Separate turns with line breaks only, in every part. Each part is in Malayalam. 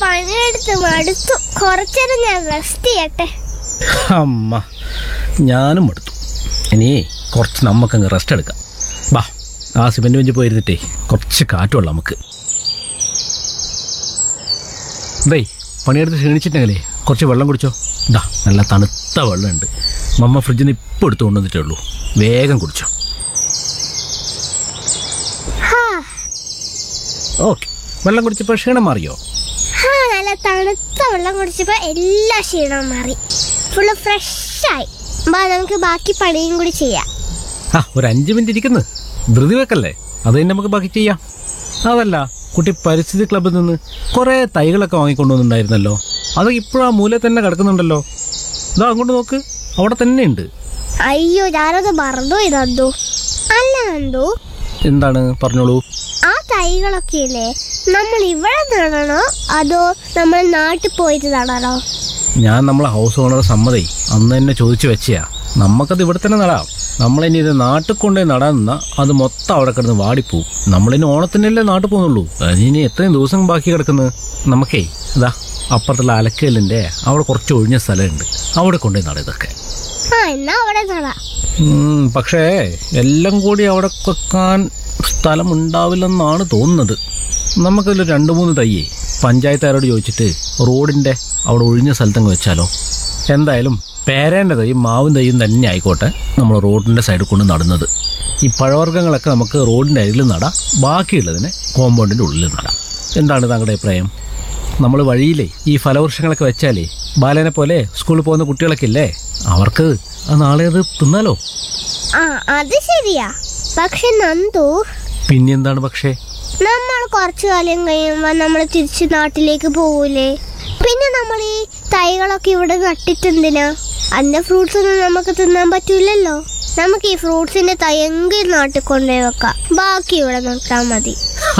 പണിയെടുത്ത് മടുത്തു കുറച്ചേരം ഞാൻ റെസ്റ്റ് ചെയ്യട്ടെ
അമ്മ ഞാനും എടുത്തു ഇനി കുറച്ച് നമുക്കങ്ങ് റെസ്റ്റ് എടുക്കാം ബാ ആ സിമെന്റ് ബെഞ്ച് പോയിരുന്നിട്ടേ കുറച്ച് കാറ്റുള്ള നമുക്ക് ദേ പണിയെടുത്ത് ക്ഷീണിച്ചിട്ടെങ്കിലേ കുറച്ച് വെള്ളം കുടിച്ചോ ഇതാ നല്ല തണുത്ത വെള്ളമുണ്ട് മമ്മ ഫ്രിഡ്ജിൽ നിന്ന് ഇപ്പോൾ എടുത്ത് കൊണ്ടുവന്നിട്ടേ ഉള്ളൂ വേഗം കുടിച്ചോ
ഹാ
ഓക്കെ വെള്ളം കുടിച്ചപ്പോൾ ക്ഷീണം മാറിയോ
ഹാ നല്ല തണുത്ത വെള്ളം കുടിച്ചപ്പോ എല്ലാ ക്ഷീണവും മാറി ഫുള്ള് ഫ്രഷായി ബാ നമുക്ക് ബാക്കി പണിയും കൂടി ചെയ്യാം
ആ ഒരു അഞ്ച് മിനിറ്റ് ഇരിക്കുന്നു ധൃതി വെക്കല്ലേ അത് തന്നെ നമുക്ക് ബാക്കി ചെയ്യാം അതല്ല കുട്ടി പരിസ്ഥിതി ക്ലബ്ബിൽ നിന്ന് കുറേ തൈകളൊക്കെ വാങ്ങിക്കൊണ്ടുവന്നിട്ടുണ്ടായിരുന്നല്ലോ അതൊക്കെ ഇപ്പോഴും ആ മൂലയിൽ തന്നെ കിടക്കുന്നുണ്ടല്ലോ ഇതാ അങ്ങോട്ട് നോക്ക് അവിടെ തന്നെ ഉണ്ട്
അയ്യോ ഞാനത് മറന്നു ഇതോ അല്ല നന്ദു
എന്താണ് പറഞ്ഞോളൂ
ആ തൈകളൊക്കെ ഇല്ലേ നമ്മൾ ഇവിടെ നടണോ അതോ നമ്മൾ നാട്ടിൽ പോയിട്ട് നടണോ
ഞാൻ നമ്മളെ ഹൗസ് ഓണർ സമ്മതേ അന്ന് തന്നെ ചോദിച്ചു വെച്ചയാ നമുക്കത് ഇവിടെ തന്നെ നടാം നമ്മളിനി ഇത് നാട്ടിൽ കൊണ്ടുപോയി നടാൻ നിന്നാ അത് മൊത്തം അവിടെ കിടന്ന് വാടിപ്പോവും നമ്മളിനി ഓണത്തിനല്ലേ നാട്ടിൽ പോകുന്നുള്ളൂ അതിനി എത്രയും ദിവസം ബാക്കി കിടക്കുന്നത് നമുക്കേ ഇതാ അപ്പുറത്തുള്ള അലക്കലിന്റെ അവിടെ കുറച്ച് ഒഴിഞ്ഞ സ്ഥലമുണ്ട് അവിടെ കൊണ്ടുപോയി നടാം ഇതൊക്കെ
ആ എന്നാ അവിടെ നടാം
ഉം, പക്ഷേ എല്ലാം കൂടി അവിടെ വെക്കാൻ സ്ഥലം ഉണ്ടാവില്ലെന്നാണ് തോന്നുന്നത് നമുക്കതിൽ രണ്ട് മൂന്ന് തയ്യേ പഞ്ചായത്തുകാരോട് ചോദിച്ചിട്ട് റോഡിന്റെ അവിടെ ഒഴിഞ്ഞ സ്ഥലത്തങ്ങ് വെച്ചാലോ എന്തായാലും പേരേൻ്റെ തൈയും മാവും തൈയും തന്നെ ആയിക്കോട്ടെ നമ്മൾ റോഡിന്റെ സൈഡിൽ കൊണ്ട് നടുന്നത് ഈ പഴവർഗ്ഗങ്ങളൊക്കെ നമുക്ക് റോഡിന്റെ അരികിൽ നടാം ബാക്കിയുള്ളതിനെ കോമ്പൗണ്ടിന്റെ ഉള്ളിൽ നടാം എന്താണ് താങ്കളുടെ അഭിപ്രായം നമ്മൾ വഴിയിലേ ഈ ഫലവൃക്ഷങ്ങളൊക്കെ വെച്ചാലേ ബാലനെ പോലെ സ്കൂളിൽ പോകുന്ന കുട്ടികളൊക്കെ ഇല്ലേ അവർക്ക് അത് നാളെ അത് തിന്നാലോ
ആ അത് ശരിയാ പക്ഷെ നന്ദു
പിന്നെന്താണ് പക്ഷേ
നമ്മൾ കുറച്ചു കാലം കഴിയുമ്പോ നമ്മൾ തിരിച്ച് നാട്ടിലേക്ക് പോകൂലേ പിന്നെ നമ്മൾ ഈ തൈകളൊക്കെ ഇവിടെ നട്ടിട്ടെന്തിനാ അതിന്റെ ഫ്രൂട്ട്സ് ഒന്നും നമുക്ക് തിന്നാൻ പറ്റൂലല്ലോ നമുക്ക് ഈ ഫ്രൂട്ട്സിന്റെ തൈ എങ്കിലും നാട്ടിൽ കൊണ്ടുപോയി വെക്കാം ബാക്കി ഇവിടെ നട്ടാൽ മതി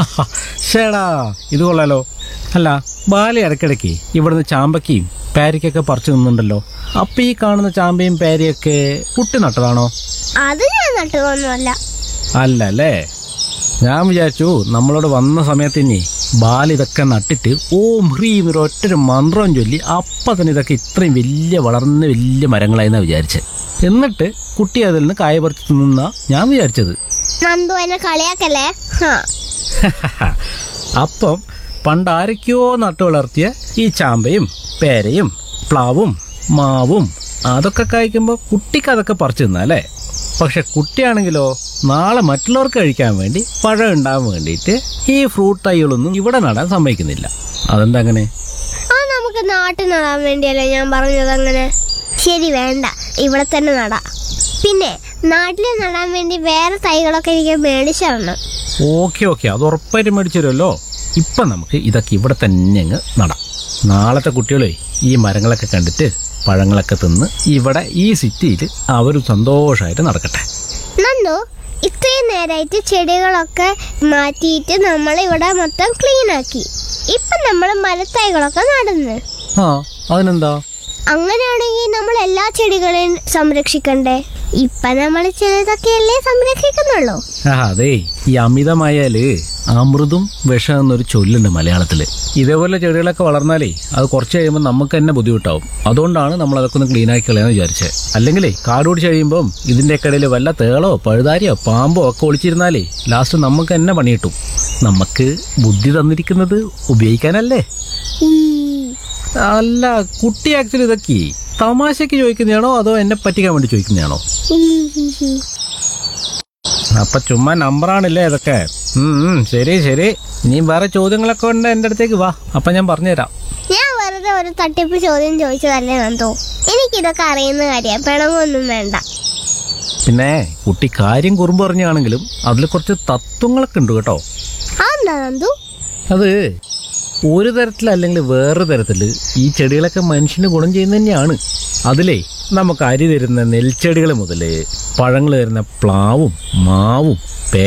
ഷേടാ ഇത് കൊള്ളാലോ അല്ല ബാല ഇടയ്ക്കിടയ്ക്ക് ഇവിടുന്ന് ചാമ്പയ്ക്കയും പാരിക്കൊക്കെ പറിച്ചു നിന്നുണ്ടല്ലോ അപ്പൊ ഈ കാണുന്ന ചാമ്പയും പാരിയൊക്കെ കുട്ടി നട്ടതാണോ
അത് ഞാൻ നട്ടതൊന്നുമല്ല
അല്ല അല്ലേ ഞാൻ വിചാരിച്ചു നമ്മളോട് വന്ന സമയത്ത് ഇനി ബാൽ ഇതൊക്കെ നട്ടിട്ട് ഓം ഹ്രീം ഒരു ഒറ്റൊരു മന്ത്രം ചൊല്ലി അപ്പൊ തന്നെ ഇതൊക്കെ ഇത്രയും വലിയ വളർന്ന വലിയ മരങ്ങളായെന്നാ വിചാരിച്ചത് എന്നിട്ട് കുട്ടി അതിൽ നിന്ന് കായ പറിച്ച് തിന്നാ ഞാൻ വിചാരിച്ചത്
നന്ദു എന്നെ കളിയാക്കല്ലേ ഹാ
അപ്പം പണ്ട് ആരൊക്കെയോ നട്ടു വളർത്തിയ ഈ ചാമ്പയും പേരയും പ്ലാവും മാവും അതൊക്കെ കഴിക്കുമ്പോൾ കുട്ടിക്ക് അതൊക്കെ പറിച്ചു തിന്നല്ലേ പക്ഷെ കുട്ടിയാണെങ്കിലോ നാളെ മറ്റുള്ളവർക്ക് കഴിക്കാൻ വേണ്ടി പഴം ഉണ്ടാവാൻ വേണ്ടിയിട്ട് ഈ ഫ്രൂട്ട് തൈകളൊന്നും ഇവിടെ നടാൻ സമ്മതിക്കുന്നില്ല അതെന്താ അങ്ങനെ
ആ നമുക്ക് നാട്ടിൽ നടാൻ വേണ്ടിയല്ലേ ഞാൻ പറഞ്ഞത് അങ്ങനെ ശരി വേണ്ട ഇവിടെ തന്നെ നടാം പിന്നെ നാട്ടിൽ നടാൻ വേണ്ടി വേറെ തൈകളൊക്കെ എനിക്ക് മേടിച്ചു തരണം
ഓക്കെ ഓക്കെ അത് ഉറപ്പായിട്ടും മേടിച്ചു തരുമല്ലോ ഇപ്പം നമുക്ക് ഇതൊക്കെ ഇവിടെ തന്നെ അങ്ങ് നടാം നാളത്തെ കുട്ടികളെ ഈ മരങ്ങളൊക്കെ കണ്ടിട്ട് പഴങ്ങളൊക്കെ തിന്ന് ഇവിടെ ഈ സിറ്റിയിൽ അവർ സന്തോഷമായിട്ട് നടക്കട്ടെ
നന്ദു ഇത്രയും നേരമായിട്ട് ചെടികളൊക്കെ മാറ്റിയിട്ട് നമ്മൾ ഇവിടെ മൊത്തം ക്ലീൻ ആക്കി ഇപ്പൊ നമ്മൾ മരത്തൈകളൊക്കെ നടുന്നു
ആ അതിനെന്താ
അങ്ങനെയാണെങ്കിൽ നമ്മൾ എല്ലാ ചെടികളെയും സംരക്ഷിക്കണ്ടേ ഇപ്പൊ നമ്മൾ ചിലതൊക്കെയല്ലേ സംരക്ഷിക്കുന്നുള്ളൂ
ആ അതെ ഈ അമിതമായാല് അമൃതും വിഷം എന്നൊരു ചൊല്ലുണ്ട് മലയാളത്തില് ഇതേപോലെ ചെടികളൊക്കെ വളർന്നാലേ അത് കുറച്ച് കഴിയുമ്പോൾ നമുക്ക് തന്നെ ബുദ്ധിമുട്ടാവും അതുകൊണ്ടാണ് നമ്മൾ അതൊക്കെ ഒന്ന് ക്ലീൻ ആക്കി കളയാന്ന് വിചാരിച്ചത് അല്ലെങ്കിലേ കാട് പിടിച്ച് കഴിയുമ്പം ഇതിന്റെ ഇടയിൽ വല്ല തേളോ പഴുതാരിയോ പാമ്പോ ഒക്കെ ഒളിച്ചിരുന്നാലേ ലാസ്റ്റ് നമുക്ക് തന്നെ പണി കിട്ടും നമുക്ക് ബുദ്ധി തന്നിരിക്കുന്നത് ഉപയോഗിക്കാനല്ലേ
ഈ
അല്ല കുട്ടി ആക്ച്വലി ഇതൊക്കെ തമാശക്ക് ചോദിക്കുന്നതാണോ അതോ എന്നെ പറ്റിക്കാൻ വേണ്ടി ചോദിക്കുന്നതാണോ
ഈ, ഈ, ഈ.
അപ്പൊ ചുമ്മാ നമ്പറാണല്ലേ ഇതൊക്കെ ഉം, ഉം, ശരി ശരി ഇനി വേറെ ചോദ്യങ്ങളൊക്കെ ഉണ്ട് എന്റെ അടുത്തേക്ക് വാ അപ്പൊ ഞാൻ പറഞ്ഞുതരാം
ഞാൻ വെറുതെ ഒരു തട്ടിപ്പ് ചോദ്യം ചോദിച്ചതല്ലേ നന്ദു എനിക്കിതൊക്കെ അറിയുന്ന കാര്യം പിണങ്ങൊന്നും വേണ്ട
പിന്നെ കുട്ടി കാര്യം കുറുമ്പ് പറഞ്ഞാണെങ്കിലും അതിൽ കുറച്ച് തത്വങ്ങളൊക്കെ ഉണ്ട് കേട്ടോ
അതെന്താ നന്ദു
അത് ഒരു തരത്തിലല്ലെങ്കിൽ വേറൊരു തരത്തിൽ ഈ ചെടികളൊക്കെ മനുഷ്യന് ഗുണം ചെയ്യുന്നത് തന്നെയാണ് അതിലേ നമുക്ക് അരി തരുന്ന നെൽച്ചെടികൾ മുതൽ പഴങ്ങൾ തരുന്ന പ്ലാവും മാവും